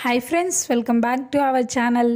hi friends welcome back to our channel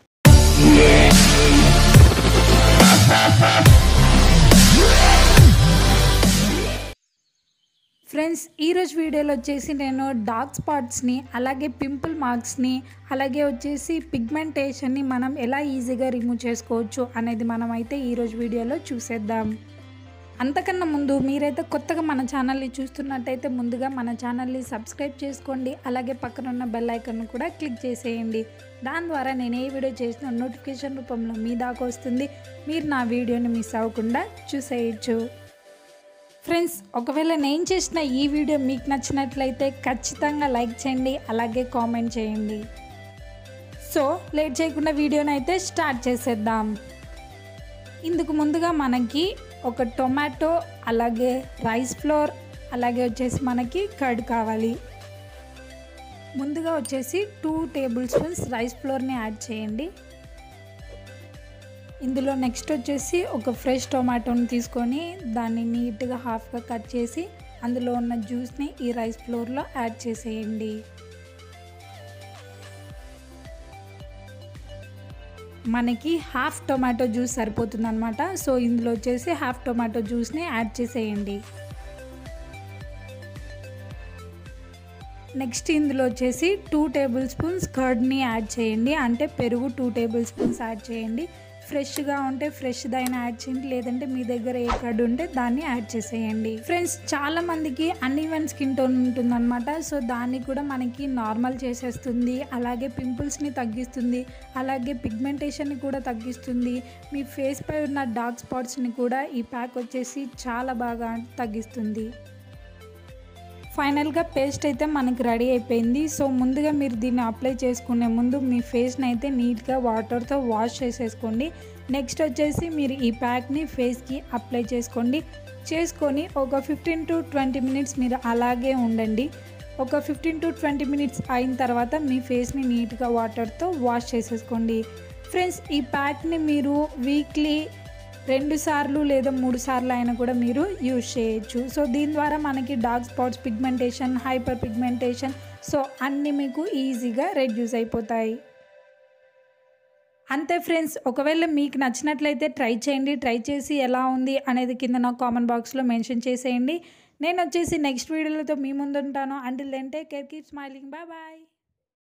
friends ఈరోజు వీడియోలో వచ్చేసి నేను డార్క్ స్పాట్స్ని అలాగే పింపుల్ మార్క్స్ని అలాగే వచ్చేసి పిగ్మెంటేషన్ని మనం ఎలా ఈజీగా రిమూవ్ చేసుకోవచ్చు అనేది మనం అయితే ఈరోజు వీడియోలో చూసేద్దాం అంతకన్నా ముందు మీరైతే కొత్తగా మన ఛానల్ని చూస్తున్నట్టయితే ముందుగా మన ఛానల్ని సబ్స్క్రైబ్ చేసుకోండి అలాగే పక్కన ఉన్న బెల్ ఐకన్ను కూడా క్లిక్ చేసేయండి దాని ద్వారా నేను ఏ వీడియో చేసిన నోటిఫికేషన్ రూపంలో మీ దాకా వస్తుంది మీరు నా వీడియోని మిస్ అవ్వకుండా చూసేయచ్చు ఫ్రెండ్స్ ఒకవేళ నేను చేసిన ఈ వీడియో మీకు నచ్చినట్లయితే ఖచ్చితంగా లైక్ చేయండి అలాగే కామెంట్ చేయండి సో లేట్ చేయకుండా వీడియోని అయితే స్టార్ట్ చేసేద్దాం ఇందుకు ముందుగా మనకి ఒక టొమాటో అలాగే రైస్ ఫ్లోర్ అలాగే వచ్చేసి మనకి కర్డ్ కావాలి ముందుగా వచ్చేసి టూ టేబుల్ స్పూన్స్ రైస్ ఫ్లోర్ని యాడ్ చేయండి ఇందులో నెక్స్ట్ వచ్చేసి ఒక ఫ్రెష్ టొమాటోని తీసుకొని దాన్ని నీట్గా హాఫ్గా కట్ చేసి అందులో ఉన్న జ్యూస్ని ఈ రైస్ ఫ్లోర్లో యాడ్ చేసేయండి మనకి హాఫ్ టొమాటో జ్యూస్ సరిపోతుంది అనమాట సో ఇందులో వచ్చేసి హాఫ్ టొమాటో జ్యూస్ని యాడ్ చేసేయండి నెక్స్ట్ ఇందులో వచ్చేసి టూ టేబుల్ స్పూన్స్ కర్డ్ని యాడ్ చేయండి అంటే పెరుగు టూ టేబుల్ స్పూన్స్ యాడ్ చేయండి ఫ్రెష్గా ఉంటే ఫ్రెష్ దైనా యాడ్ చేయండి లేదంటే మీ దగ్గర ఏ కర్డ్ ఉంటే దాన్ని యాడ్ చేసేయండి ఫ్రెండ్స్ చాలా మందికి అన్ఈవెన్ స్కిన్ టోన్ ఉంటుందన్నమాట సో దాన్ని కూడా మనకి నార్మల్ చేసేస్తుంది అలాగే పింపుల్స్ని తగ్గిస్తుంది అలాగే పిగ్మెంటేషన్ని కూడా తగ్గిస్తుంది మీ ఫేస్ పై ఉన్న డార్క్ స్పాట్స్ని కూడా ఈ ప్యాక్ వచ్చేసి చాలా బాగా తగ్గిస్తుంది ఫైనల్గా పేస్ట్ అయితే మనకి రెడీ అయిపోయింది సో ముందుగా మీరు దీన్ని అప్లై చేసుకునే ముందు మీ ఫేస్ని అయితే నీట్గా వాటర్తో వాష్ చేసేసుకోండి నెక్స్ట్ వచ్చేసి మీరు ఈ ప్యాక్ని ఫేస్కి అప్లై చేసుకోండి చేసుకొని ఒక ఫిఫ్టీన్ టు ట్వంటీ మినిట్స్ మీరు అలాగే ఉండండి ఒక ఫిఫ్టీన్ టు ట్వంటీ మినిట్స్ అయిన తర్వాత మీ ఫేస్ని నీట్గా వాటర్తో వాష్ చేసేసుకోండి ఫ్రెండ్స్ ఈ ప్యాక్ని మీరు వీక్లీ రెండు సార్లు లేదా మూడు సార్లు అయినా కూడా మీరు యూజ్ చేయొచ్చు సో దీని ద్వారా మనకి dark spots pigmentation hyperpigmentation so అన్నీ మీకు ఈజీగా రెడ్యూస్ అయిపోతాయి అంతే ఫ్రెండ్స్ ఒకవేళ మీకు నచ్చినట్లయితే ట్రై చేయండి ట్రై చేసి ఎలా ఉంది అనేది కింద నాకు కామెంట్ బాక్స్లో మెన్షన్ చేసేయండి నేను వచ్చేసి నెక్స్ట్ వీడియోలతో మీ ముందు ఉంటాను until then take care keep smiling bye bye